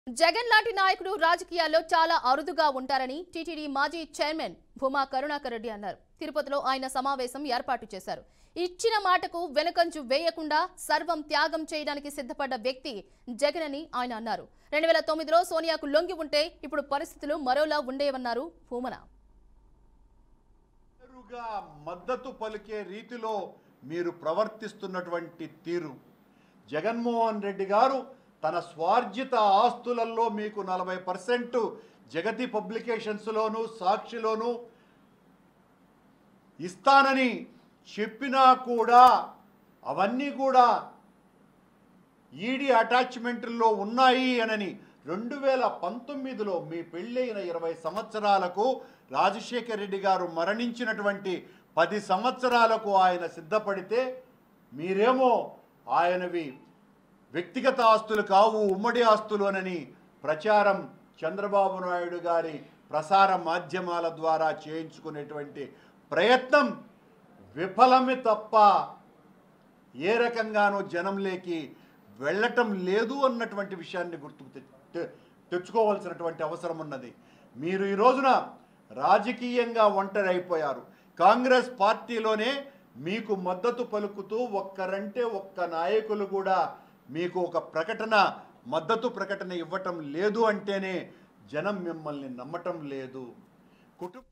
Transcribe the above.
జగన్ లాంటి నాయకుడు రాజకీయాల్లో చాలా అరుదుగా ఉంటారని టీటీడీ మాజీ చైర్మన్ భూమా కరుణాకర్ రెడ్డి అన్నారు తిరుపతిలో ఆయన సమావేశం ఏర్పాటు చేశారు ఇచ్చిన మాటకు వెనుకంజు వేయకుండా సర్వం త్యాగం చేయడానికి సిద్ధపడ్డ వ్యక్తి జగన్ అని ఆయన అన్నారు రెండు వేల తొమ్మిదిలో సోనియాకు లొంగి ఉంటే ఇప్పుడు పరిస్థితులు మరోలా ఉండేవన్నారు భూమన నేరుగా మద్దతు పలికే రీతిలో మీరు ప్రవర్తిస్తున్నటువంటి తీరు జగన్మోహన్ రెడ్డి గారు తన స్వార్జిత ఆస్తులలో మీకు నలభై పర్సెంట్ జగతి పబ్లికేషన్స్లోను సాక్షిలోను ఇస్తానని చెప్పినా కూడా అవన్నీ కూడా ఈడీ అటాచ్మెంట్లో ఉన్నాయి అనని రెండు వేల పంతొమ్మిదిలో మీ పెళ్ళైన ఇరవై సంవత్సరాలకు రాజశేఖర రెడ్డి గారు మరణించినటువంటి పది సంవత్సరాలకు ఆయన సిద్ధపడితే మీరేమో ఆయనవి వ్యక్తిగత ఆస్తులు కావు ఉమ్మడి ఆస్తులు అనని ప్రచారం చంద్రబాబు నాయుడు గారి ప్రసార మాధ్యమాల ద్వారా చేయించుకునేటువంటి ప్రయత్నం విఫలమే తప్ప ఏ రకంగానూ జనంలోకి వెళ్ళటం లేదు అన్నటువంటి విషయాన్ని గుర్తుకు తె- తె- తెచ్చుకోవాల్సినటువంటి అవసరం ఉన్నది మీరు ఈ రోజున రాజకీయంగా ఒంటరి అయిపోయారు కాంగ్రెస్ పార్టీలోనే మీకు మద్దతు పలుకుతూ ఒక్కరంటే ఒక్క నాయకులు కూడా మీకు ఒక ప్రకటన మద్దతు ప్రకటన ఇవ్వటం లేదు అంటేనే జనం మిమ్మల్ని నమ్మటం లేదు కుటుంబ